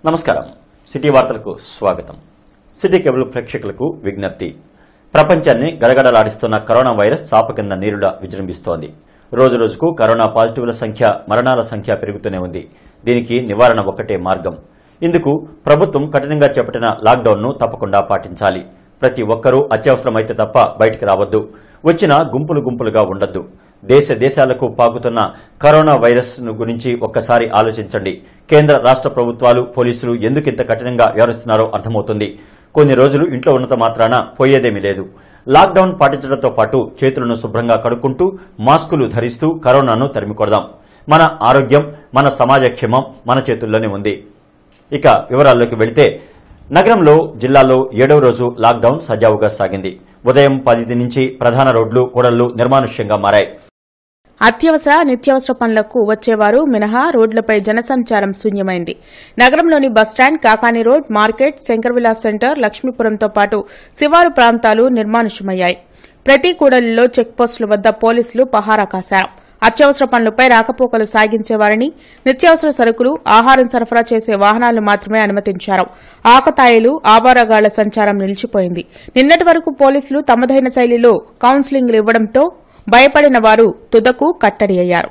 నమస్కారం సిటీ వార్తలకు స్వాగతం సిటీ కేబుల్ ప్రేక్షకులకు విజ్ఞప్తి ప్రపంచాన్ని గడగడలాడిస్తున్న కరోనా వైరస్ చాప కింద నీరులా విజృంభిస్తోంది రోజు రోజుకు కరోనా పాజిటివ్ల సంఖ్య మరణాల సంఖ్య పెరుగుతూనే ఉంది దీనికి నివారణ ఒక్కటే మార్గం ఇందుకు ప్రభుత్వం కఠినంగా చేపట్టిన లాక్డౌన్ను తప్పకుండా పాటించాలి ప్రతి ఒక్కరూ అత్యవసరమైతే తప్ప బయటికి రావద్దు వచ్చిన గుంపులు గుంపులుగా ఉండొద్దు దేశ దేశాలకు పాకుతున్న కరోనా వైరస్ ను గురించి ఒక్కసారి ఆలోచించండి కేంద్ర రాష్ట్ర ప్రభుత్వాలు పోలీసులు ఎందుకు ఇంత కఠినంగా వ్యవహరిస్తున్నారో అర్థమవుతుంది కొన్ని రోజులు ఇంట్లో ఉన్నంత మాత్రాన పోయేదేమీ లేదు లాక్డౌన్ పాటించడంతో పాటు చేతులను శుభ్రంగా కడుక్కుంటూ మాస్కులు ధరిస్తూ కరోనాను తరిమికొడదాం మన ఆరోగ్యం మన సమాజ క్షేమం మన చేతుల్లోనే ఉంది ఇక వివరాల్లోకి వెళితే నగరంలో జిల్లాలో ఏడవ రోజు లాక్డౌన్ సజావుగా సాగింది ఉదయం పది నుంచి ప్రధాన రోడ్లు కూడళ్లు నిర్మానుష్యంగా మారాయి అత్యవసర నిత్యావసర పనులకు వచ్చేవారు మినహా రోడ్లపై జనసంచారం శూన్యమైంది నగరంలోని bus stand Kakani road market Shankarvilas centre లక్ష్మీపురంతో పాటు శివారు ప్రాంతాలు నిర్మానుష్యమయ్యాయి ప్రతి కూడలిలో చెక్పోస్టుల వద్ద పోలీసులు పహారా కాశారు అత్యవసర పనులపై రాకపోకలు సాగించేవారిని నిత్యావసర సరుకులు ఆహారం సరఫరా చేసే వాహనాలు మాత్రమే అనుమతించారు ఆకతాయిలు ఆవారగాళ్ల సంచారం నిలిచిపోయింది నిన్నటి వరకు పోలీసులు తమదైన శైలిలో కౌన్సిలింగ్లు ఇవ్వడంతో భయపడిన వారు తుదకు కట్టడి అయ్యారు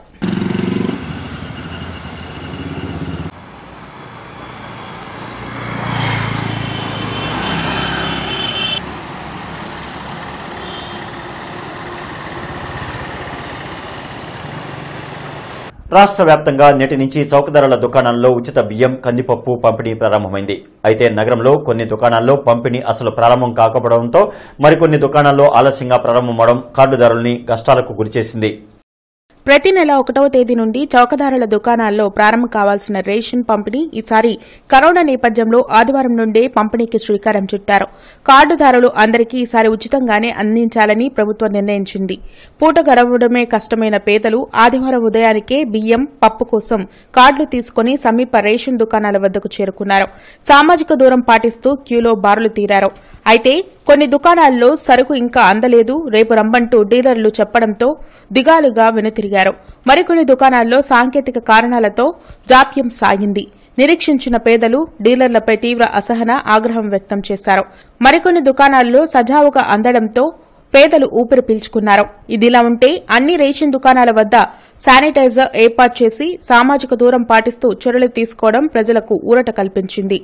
రాష్ట్ర వ్యాప్తంగా నేటి నుంచి చౌకధరల దుకాణాల్లో ఉచిత బియ్యం కందిపప్పు పంపిణీ ప్రారంభమైంది అయితే నగరంలో కొన్ని దుకాణాల్లో పంపిణీ అసలు ప్రారంభం కాకపోవడంతో మరికొన్ని దుకాణాల్లో ఆలస్యంగా ప్రారంభమవడం కార్డుదారుల్ని కష్టాలకు గురిచేసింది ప్రతి నెల ఒకటవ తేదీ నుండి చౌకదారుల దుకాణాల్లో ప్రారంభం కావాల్సిన రేషన్ పంపిణీ ఈసారి కరోనా నేపథ్యంలో ఆదివారం నుండే పంపిణీకి శ్రీకారం చుట్టారు కార్డుదారులు అందరికీ ఈసారి ఉచితంగానే అందించాలని ప్రభుత్వం నిర్ణయించింది పూట గడవడమే కష్టమైన పేదలు ఆదివారం ఉదయానికే బియ్యం పప్పు కోసం కార్డులు తీసుకుని సమీప రేషన్ దుకాణాల వద్దకు చేరుకున్నారు సామాజిక దూరం పాటిస్తూ క్యూలో బారులు తీరారు అయితే కొన్ని దుకాణాల్లో సరుకు ఇంకా అందలేదు రేపు రమ్మంటూ డీలర్లు చెప్పడంతో దిగాలుగా వెనుతిరిగారు మరికొన్ని దుకాణాల్లో సాంకేతిక కారణాలతో జాప్యం సాగింది నిరీక్షించిన పేదలు డీలర్లపై తీవ్ర అసహన ఆగ్రహం వ్యక్తం చేశారు మరికొన్ని దుకాణాల్లో సజావుగా అందడంతో పేదలు ఊపిరి పీల్చుకున్నారు ఇదిలా ఉంటే అన్ని రేషన్ దుకాణాల వద్ద శానిటైజర్ ఏర్పాటు చేసి సామాజిక దూరం పాటిస్తూ చర్యలు తీసుకోవడం ప్రజలకు ఊరట కల్పించింది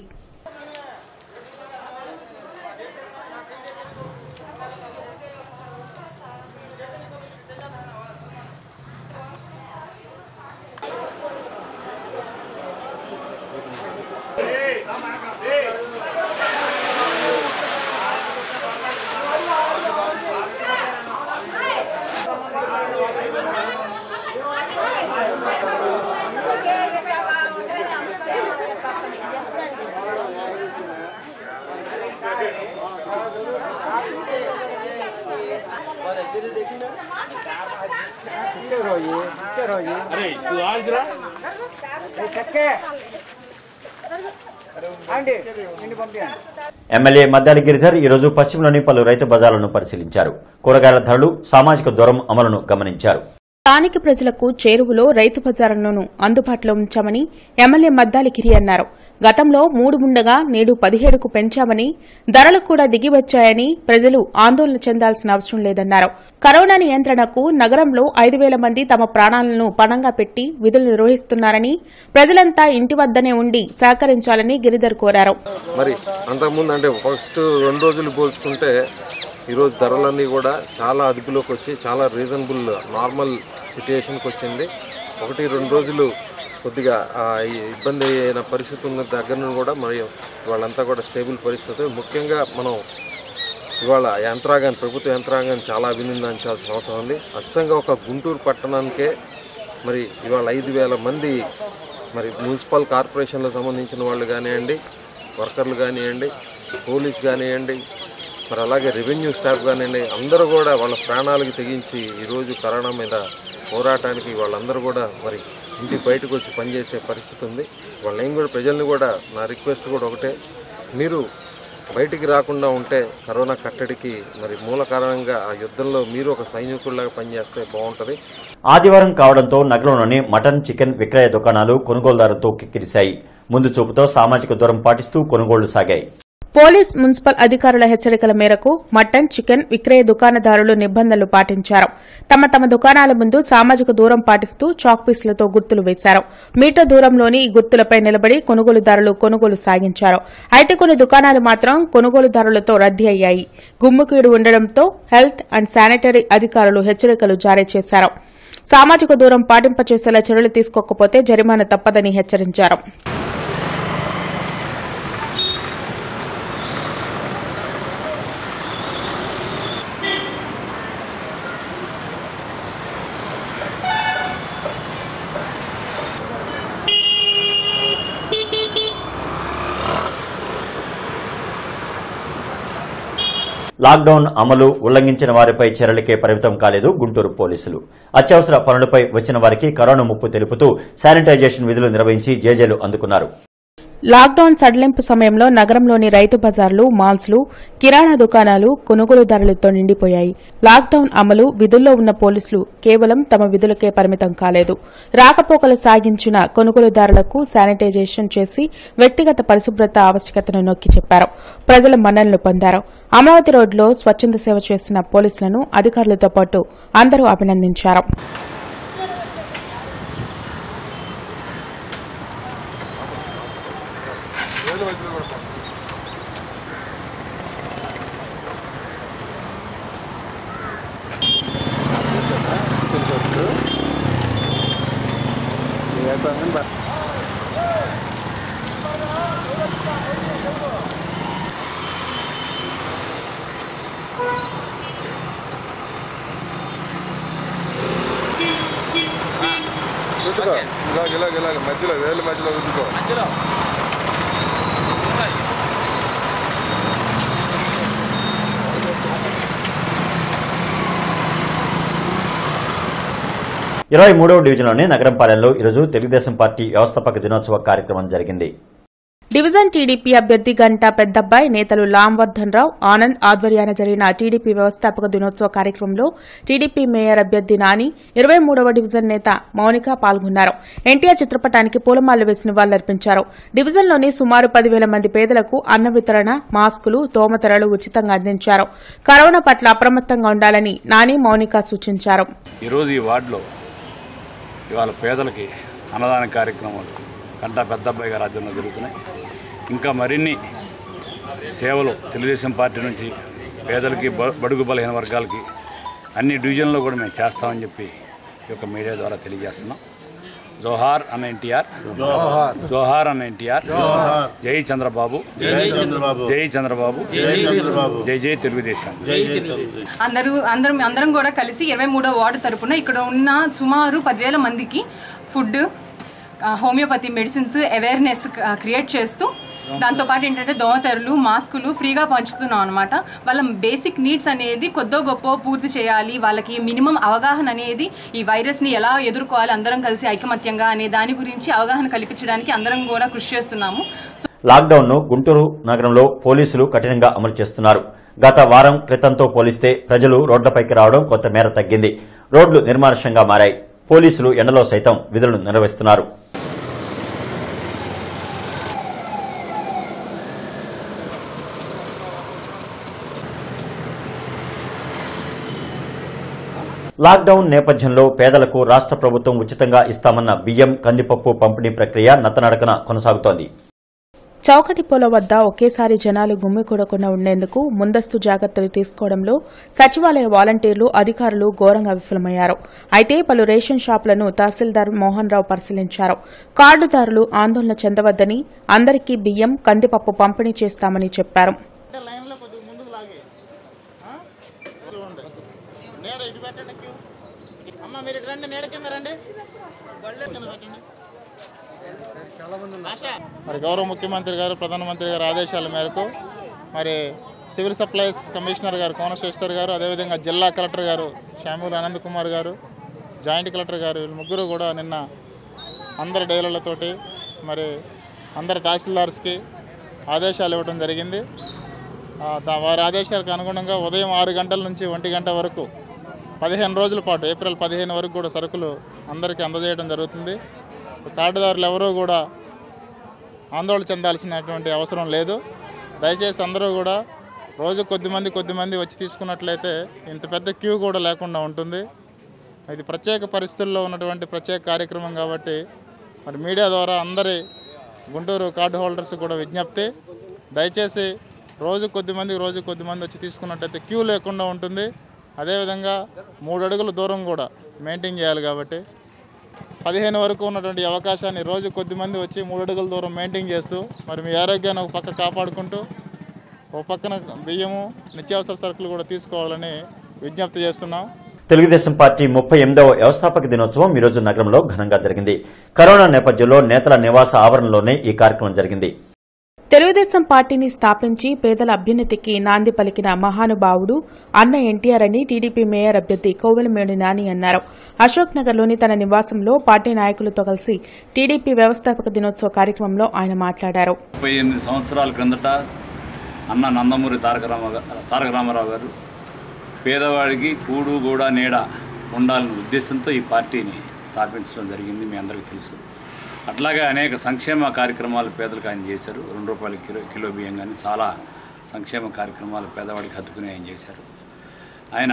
अरे तू आज गिरा చక్కే అండి నిన్ను పంపించండి ఎమ్మెల్యే మద్దాలి గిరిధర్ ఈ రోజు పశ్చిమలోని పలు రైతు బజార్లను పరిశీలించారు కూరగాయల ధరలు సామాజిక దూరం అమలును గమనించారు స్థానిక ప్రజలకు చేరువలో రైతు బజారులను అందుబాటులో ఉంచామని ఎమ్మెల్యే మద్దాలి గిరి అన్నారు గతంలో మూడు ఉండగా నేడు పదిహేడుకు పెంచామని ధరలు కూడా దిగి వచ్చాయని ప్రజలు ఆందోళన చెందాల్సిన అవసరం లేదన్నారు కరోనా నియంత్రణకు నగరంలో ఐదు వేల మంది తమ ప్రాణాలను పణంగా పెట్టి విధులు నిర్వహిస్తున్నారని ప్రజలంతా ఇంటి వద్దనే ఉండి సహకరించాలని గిరిధర్ కోరారు మరి అంతకుముందు అంటే ఫస్ట్ రెండు రోజులు పోల్చుకుంటే ఈరోజు ధరలన్నీ కూడా చాలా అదుపులోకి వచ్చి చాలా రీజనబుల్ నార్మల్ సిట్యుయేషన్కి వచ్చింది ఒకటి రెండు రోజులు కొద్దిగా ఆ, ఈ ఇబ్బంది అయిన పరిస్థితి ఉన్న దగ్గర నుండి కూడా మరి వాళ్ళంతా కూడా స్టేబుల్ పరిస్థితి ముఖ్యంగా మనం ఇవాళ యంత్రాంగాన్ని ప్రభుత్వ యంత్రాంగాన్ని చాలా అభినందించాల్సిన అవసరం ఉంది అచ్చంగా ఒక గుంటూరు పట్టణానికే మరి ఇవాళ ఐదు వేల మంది మరి మున్సిపల్ కార్పొరేషన్లకు సంబంధించిన వాళ్ళు కానివ్వండి వర్కర్లు కానివ్వండి పోలీస్ కానివ్వండి మరి అలాగే రెవెన్యూ స్టాఫ్ కానివ్వండి అందరూ కూడా వాళ్ళ ప్రాణాలకు తెగించి ఈరోజు కరోనా మీద పోరాటానికి వాళ్ళందరూ కూడా మరి ఇంటి బయటకు వచ్చి పనిచేసే పరిస్థితి ఉంది వాళ్ళని కూడా ప్రజల్ని కూడా నా రిక్వెస్ట్ కూడా ఒకటే మీరు బయటికి రాకుండా ఉంటే కరోనా కట్టడికి మరి మూల కారణంగా ఆ యుద్ధంలో మీరు ఒక సైనికుల్లాగా పనిచేస్తే బాగుంటుంది ఆదివారం కావడంతో నగరంలోని మటన్ చికెన్ విక్రయ దుకాణాలు కొనుగోలుదారులతో కిక్కిరిశాయి ముందు చూపుతో సామాజిక దూరం పాటిస్తూ కొనుగోళ్లు సాగాయి పోలీస్ మున్సిపల్ అధికారుల హెచ్చరికల మేరకు మటన్ చికెన్ విక్రయ దుకాణదారులు నిబంధనలు పాటించారు తమ తమ దుకాణాల ముందు సామాజిక దూరం పాటిస్తూ చాక్ పీసులతో గుర్తులు వేశారు మీటర్ దూరంలోని ఈ గుర్తులపై నిలబడి కొనుగోలుదారులు కొనుగోలు సాగించారు అయితే కొన్ని దుకాణాలు మాత్రం కొనుగోలుదారులతో రద్దీ అయ్యాయి గుమ్ముకీడు ఉండడంతో హెల్త్ అండ్ శానిటరీ అధికారులు హెచ్చరికలు జారీ చేశారు సామాజిక దూరం పాటింపచేసేలా చర్యలు తీసుకోకపోతే జరిమానా తప్పదని హెచ్చరించారు లాక్డౌన్ అమలు ఉల్లంఘించిన వారిపై చర్యలకే పరిమితం కాలేదు గుంటూరు పోలీసులు అత్యవసర పనులపై వచ్చిన వారికి కరోనా ముప్పు తెలుపుతూ శానిటైజేషన్ విధులు నిర్వహించి జేజేలు అందుకున్నారు లాక్డౌన్ సడలింపు సమయంలో నగరంలోని రైతు బజార్లు మాల్స్లు కిరాణా దుకాణాలు కొనుగోలుదారులతో నిండిపోయాయి లాక్డౌన్ అమలు విధుల్లో ఉన్న పోలీసులు కేవలం తమ విధులకే పరిమితం కాలేదు రాకపోకలు సాగించిన కొనుగోలుదారులకు శానిటైజేషన్ చేసి వ్యక్తిగత పరిశుభ్రత ఆవశ్యకతను నొక్కి చెప్పారు ప్రజల మన్ననలు పొందారు అమరావతి రోడ్లో స్వచ్ఛంద సేవ చేసిన పోలీసులను అధికారులతో పాటు అందరూ అభినందించారు రుద్దుకో ఇలాగ ఇలాగ ఇలాగ మధ్యలో వేళ్ళ మధ్యలో రుద్దుకో ఇరవై మూడవ డివిజన్లోని నగరంపాలెంలో ఈరోజు తెలుగుదేశం పార్టీ వ్యవస్థాపక దినోత్సవ కార్యక్రమం జరిగింది డివిజన్ టీడీపీ అభ్యర్థి గంటా పెద్దబ్బాయి నేతలు లాంవర్ధన్ రావు ఆనంద్ ఆధ్వర్యాన జరిగిన టీడీపీ వ్యవస్థాపక దినోత్సవ కార్యక్రమంలో టీడీపీ మేయర్ అభ్యర్థి నాని ఇరవై మూడవ డివిజన్ నేత మౌనిక పాల్గొన్నారు ఎన్టీఆర్ చిత్రపటానికి పూలమాలలు వేసి నివాళులర్పించారు డివిజన్లోని సుమారు పదివేల మంది పేదలకు అన్న వితరణ మాస్కులు తోమతెరలు ఉచితంగా అందించారు కరోనా పట్ల అప్రమత్తంగా ఉండాలని నాని మౌనిక సూచించారు ఈరోజు ఈ వార్డులో ఇవాళ పేదలకి అన్నదాన కార్యక్రమాలు గంటా పెద్దబ్బాయి గారి ఆధ్వర్యంలో జరుగుతున్నాయి ఇంకా మరిన్ని సేవలు తెలుగుదేశం పార్టీ నుంచి పేదలకి బ- బడుగు బలహీన వర్గాలకి అన్ని డివిజన్లో కూడా మేము చేస్తామని చెప్పి ఈ యొక్క మీడియా ద్వారా తెలియజేస్తున్నాం జోహార్ అన్న ఎన్టీఆర్ జోహార్ అన్న ఎన్టీఆర్ జై చంద్రబాబు జై చంద్రబాబు జై జై తెలుగుదేశం అందరూ అందరం అందరం కూడా కలిసి ఇరవై మూడో వార్డు తరపున ఇక్కడ ఉన్న సుమారు పదివేల మందికి ఫుడ్ ఆ, హోమియోపతి మెడిసిన్స్ అవేర్నెస్ క్రియేట్ చేస్తూ దాంతోపాటు ఏంటంటే దోమతెరలు మాస్కులు ఫ్రీగా పంచుతున్నాం అనమాట వాళ్ళ బేసిక్ నీడ్స్ అనేది కొద్దో గొప్ప పూర్తి చేయాలి వాళ్ళకి మినిమం అవగాహన అనేది ఈ వైరస్ని ఎలా ఎదుర్కోవాలి అందరం కలిసి ఐకమత్యంగా అనే దాని గురించి అవగాహన కల్పించడానికి అందరం కూడా కృషి చేస్తున్నాము సో లాక్డౌన్ ను గుంటూరు నగరంలో పోలీసులు కఠినంగా అమలు చేస్తున్నారు గత వారం క్రితంతో పోలిస్తే ప్రజలు రోడ్లపైకి రావడం కొంతమేర తగ్గింది రోడ్లు నిర్మానుష్యంగా మారాయి పోలీసులు ఎండలో సైతం విధులను నిర్వహిస్తున్నారు లాక్డౌన్ నేపథ్యంలో పేదలకు రాష్ట్ర ప్రభుత్వం ఉచితంగా ఇస్తామన్న బియ్యం కందిపప్పు పంపిణీ ప్రక్రియ నత్తనడకన కొనసాగుతోంది చౌకటిపోల వద్ద ఒకేసారి జనాలు గుమ్మికూడకుండా ఉండేందుకు ముందస్తు జాగ్రత్తలు తీసుకోవడంలో సచివాలయ వాలంటీర్లు అధికారులు ఘోరంగా విఫలమయ్యారు అయితే పలు రేషన్ షాపులను తహసీల్దార్ మోహన్ రావు పరిశీలించారు కార్డుదారులు ఆందోళన చెందవద్దని అందరికీ బియ్యం కందిపప్పు పంపిణీ చేస్తామని చెప్పారు లైన్లో కొద్దిగా ముందుకు లాగే ఆ? చూడండి నేడ ఇటు పెట్టండి క్యూ అమ్మ మీరు ఇటు రండి నీడ కింద రండి కింద పెట్టండి ఆశా. మరి గౌరవ ముఖ్యమంత్రి గారు ప్రధానమంత్రి గారి ఆదేశాల మేరకు మరి సివిల్ సప్లైస్ కమిషనర్ గారు కోనశేఖర్ గారు అదేవిధంగా జిల్లా కలెక్టర్ గారు షామూల్ ఆనంద్ కుమార్ గారు జాయింట్ కలెక్టర్ గారు వీళ్ళు ముగ్గురు కూడా నిన్న అందరి డైలర్లతోటి మరి అందరి తహసీల్దార్స్కి ఆదేశాలు ఇవ్వడం జరిగింది ఆ, దా- వారి ఆదేశాలకు అనుగుణంగా ఉదయం ఆరు గంటల నుంచి ఒంటి గంట వరకు పదిహేను రోజుల పాటు ఏప్రిల్ పదిహేను వరకు కూడా సరుకులు అందరికీ అందజేయడం జరుగుతుంది సో కార్డుదారులు ఎవరూ కూడా ఆందోళన చెందాల్సినటువంటి అవసరం లేదు దయచేసి అందరూ కూడా రోజు కొద్దిమంది కొద్దిమంది వచ్చి తీసుకున్నట్లయితే ఇంత పెద్ద క్యూ కూడా లేకుండా ఉంటుంది ఇది ప్రత్యేక పరిస్థితుల్లో ఉన్నటువంటి ప్రత్యేక కార్యక్రమం కాబట్టి మరి మీడియా ద్వారా అందరి గుంటూరు కార్డు హోల్డర్స్ కూడా విజ్ఞప్తి దయచేసి రోజు కొద్దిమంది రోజు కొద్దిమంది వచ్చి తీసుకున్నట్టయితే క్యూ లేకుండా ఉంటుంది అదేవిధంగా మూడు అడుగుల దూరం కూడా మెయింటైన్ చేయాలి కాబట్టి పదిహేను వరకు ఉన్నటువంటి అవకాశాన్ని రోజు కొద్దిమంది వచ్చి మూడు అడుగుల దూరం మెయింటైన్ చేస్తూ మరి మీ ఆరోగ్యాన్ని ఒక పక్క కాపాడుకుంటూ ఒక పక్కన బియ్యము నిత్యావసర సరుకులు కూడా తీసుకోవాలని విజ్ఞప్తి చేస్తున్నాం తెలుగుదేశం పార్టీ ముప్పై ఎనిమిదవ వ్యవస్థాపక దినోత్సవం ఈ రోజు నగరంలో ఘనంగా జరిగింది కరోనా నేపథ్యంలో నేతల నివాస ఆవరణలోనే ఈ కార్యక్రమం జరిగింది తెలుగుదేశం పార్టీని స్థాపించి పేదల అభ్యున్నతికి నాంది పలికిన మహానుభావుడు అన్న ఎన్టీఆర్ అని టీడీపీ మేయర్ అభ్యర్థి కోవెలమేడి నాని అన్నారు అశోక్ నగర్లోని తన నివాసంలో పార్టీ నాయకులతో కలిసి టీడీపీ వ్యవస్థాపక దినోత్సవ కార్యక్రమంలో ఆయన మాట్లాడారు ముప్పై ఎనిమిది సంవత్సరాల క్రిందట అన్న నందమూరి తారక రామ తారక రామారావు గారు పేదవాడికి కూడు గూడ నీడ ఉండాలనే ఉద్దేశంతో ఈ పార్టీని స్థాపించడం జరిగింది మీ అందరికీ తెలుసు అట్లాగే అనేక సంక్షేమ కార్యక్రమాలు పేదలకు ఆయన చేశారు రెండు రూపాయల కిలో కిలో బియ్యం కానీ చాలా సంక్షేమ కార్యక్రమాలు పేదవాడికి హత్తుకుని ఆయన చేశారు ఆయన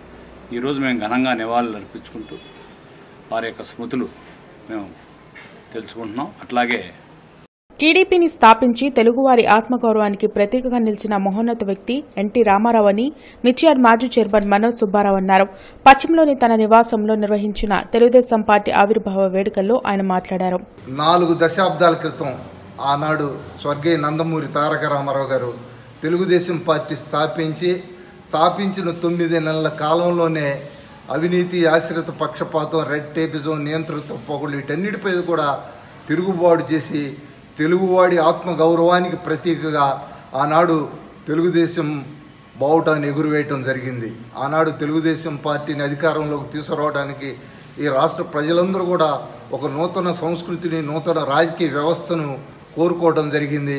ఈరోజు మేము ఘనంగా నివాళులు అర్పించుకుంటూ వారి యొక్క స్మృతులు మేము తెలుసుకుంటున్నాం అట్లాగే టీడీపీని స్థాపించి తెలుగువారి ఆత్మగౌరవానికి ప్రతీకగా నిలిచిన మహోన్నత వ్యక్తి ఎన్టీ రామారావు అని మిర్చియాడ్ మాజీ చైర్మన్ మనోజ్ సుబ్బారావు అన్నారు పశ్చిమలోని తన నివాసంలో నిర్వహించిన తెలుగుదేశం పార్టీ ఆవిర్భావ వేడుకల్లో ఆయన మాట్లాడారు నాలుగు దశాబ్దాల క్రితం ఆనాడు స్వర్గీయ నందమూరి తారక రామారావు గారు తెలుగుదేశం పార్టీ స్థాపించి స్థాపించిన తొమ్మిది నెలల కాలంలోనే అవినీతి ఆశ్రిత పక్షపాతం రెడ్ టేపిజం నియంత్రిత పొగలు వీటన్నిటిపై కూడా తిరుగుబాటు చేసి తెలుగువాడి ఆత్మగౌరవానికి ప్రతీకగా ఆనాడు తెలుగుదేశం బావుటాన్ని ఎగురవేయటం జరిగింది ఆనాడు తెలుగుదేశం పార్టీని అధికారంలోకి తీసుకురావడానికి ఈ రాష్ట్ర ప్రజలందరూ కూడా ఒక నూతన సంస్కృతిని నూతన రాజకీయ వ్యవస్థను కోరుకోవడం జరిగింది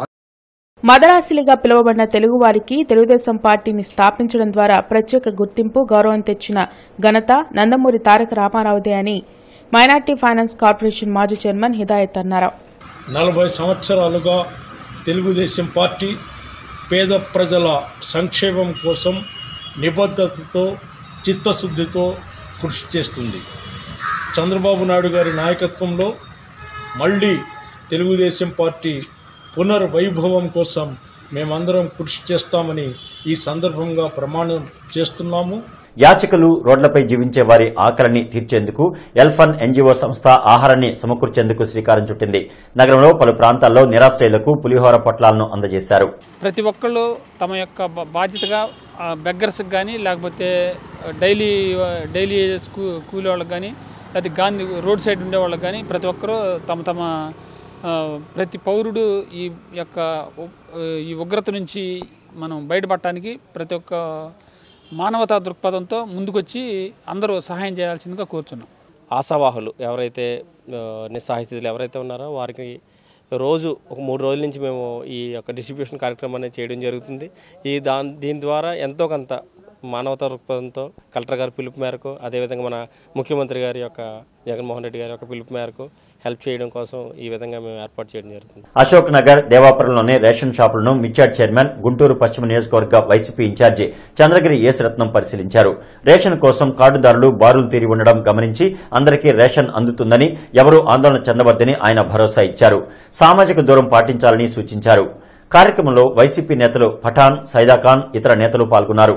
మదరాసిలిగా పిలువబడిన తెలుగువారికి తెలుగుదేశం పార్టీని స్థాపించడం ద్వారా ప్రత్యేక గుర్తింపు గౌరవం తెచ్చిన ఘనత నందమూరి తారక రామారావుదే అని మైనార్టీ ఫైనాన్స్ కార్పొరేషన్ మాజీ చైర్మన్ హిదాయత్ అన్నారు నలభై సంవత్సరాలుగా తెలుగుదేశం పార్టీ పేద ప్రజల సంక్షేమం కోసం నిబద్ధతతో చిత్తశుద్ధితో కృషి చేస్తుంది చంద్రబాబు నాయుడు గారి నాయకత్వంలో మళ్ళీ తెలుగుదేశం పార్టీ పునర్వైభవం కోసం మేమందరం కృషి చేస్తామని ఈ సందర్భంగా ప్రమాణం చేస్తున్నాము యాచకులు రోడ్లపై జీవించే వారి ఆకలిని తీర్చేందుకు ఎల్ఫన్ ఎన్జీఓ సంస్థ ఆహారాన్ని సమకూర్చేందుకు శ్రీకారం చుట్టింది నగరంలో పలు ప్రాంతాల్లో నిరాశ్రయులకు పులిహోర పొట్లాలను అందజేశారు ప్రతి ఒక్కళ్ళు తమ యొక్క బా- బాధ్యతగా బెగ్గర్స్కి కానీ లేకపోతే డైలీ డైలీ స్కూ కూలీ వాళ్ళకి కానీ లేకపోతే గాంధీ రోడ్ సైడ్ ఉండే వాళ్ళకి కానీ ప్రతి ఒక్కరూ తమ తమ ఆ, ప్రతి పౌరుడు ఈ యొక్క ఉ- ఈ ఉగ్రత నుంచి మనం బయటపడటానికి ప్రతి ఒక్క మానవతా దృక్పథంతో ముందుకొచ్చి అందరూ సహాయం చేయాల్సిందిగా కోరుతున్నాం ఆశావాహులు ఎవరైతే ఆ, నిస్సహాయ స్థితిలో ఎవరైతే ఉన్నారో వారికి రోజు ఒక మూడు రోజుల నుంచి మేము ఈ యొక్క డిస్ట్రిబ్యూషన్ కార్యక్రమం అనేది చేయడం జరుగుతుంది ఈ దాని దీని ద్వారా ఎంతో కొంత మానవతా దృక్పథంతో కలెక్టర్ గారి పిలుపు మేరకు అదేవిధంగా మన ముఖ్యమంత్రి గారి యొక్క జగన్మోహన్ రెడ్డి గారి యొక్క పిలుపు మేరకు హెల్ప్ చేయడం కోసం ఈ విధంగా మేము ఏర్పాటు చేయడం జరుగుతుంది అశోక్ నగర్ దేవాపురంలోని రేషన్ షాపులను మిర్చాడ్ చైర్మన్ గుంటూరు పశ్చిమ నియోజకవర్గ వైసీపీ ఇన్ఛార్జి చంద్రగిరి ఏసురత్నం పరిశీలించారు రేషన్ కోసం కార్డుదారులు బారులు తీరి ఉండడం గమనించి అందరికీ రేషన్ అందుతుందని ఎవరూ ఆందోళన చెందవద్దని ఆయన భరోసా ఇచ్చారు సామాజిక దూరం పాటించాలని సూచించారు కార్యక్రమంలో వైసీపీ నేతలు పఠాన్ సైదాఖాన్ ఇతర నేతలు పాల్గొన్నారు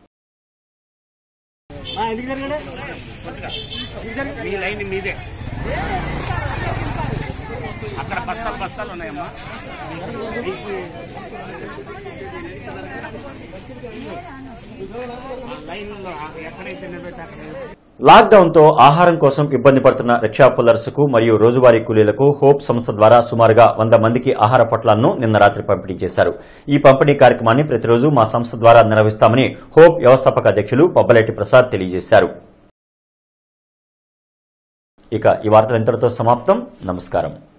మీ లైన్ మీదే అక్కడ బస్తాలు బస్తాలు ఉన్నాయమ్మా లైన్లో ఎక్కడైతే నిలబెట్టి అక్కడ లాక్డౌన్ తో ఆహారం కోసం ఇబ్బంది పడుతున్న రిక్షా పుల్లర్స్ కు మరియు రోజువారీ కూలీలకు హోప్ సంస్థ ద్వారా సుమారుగా వంద మందికి ఆహార పొట్లాలను నిన్న రాత్రి పంపిణీ చేశారు ఈ పంపిణీ కార్యక్రమాన్ని ప్రతిరోజు మా సంస్థ ద్వారా నిర్వహిస్తామని హోప్ వ్యవస్థాపక అధ్యక్షులు పబ్బలేటి ప్రసాద్ తెలియజేశారు ఇక ఈ వార్తలు ఇంతటితో సమాప్తం నమస్కారం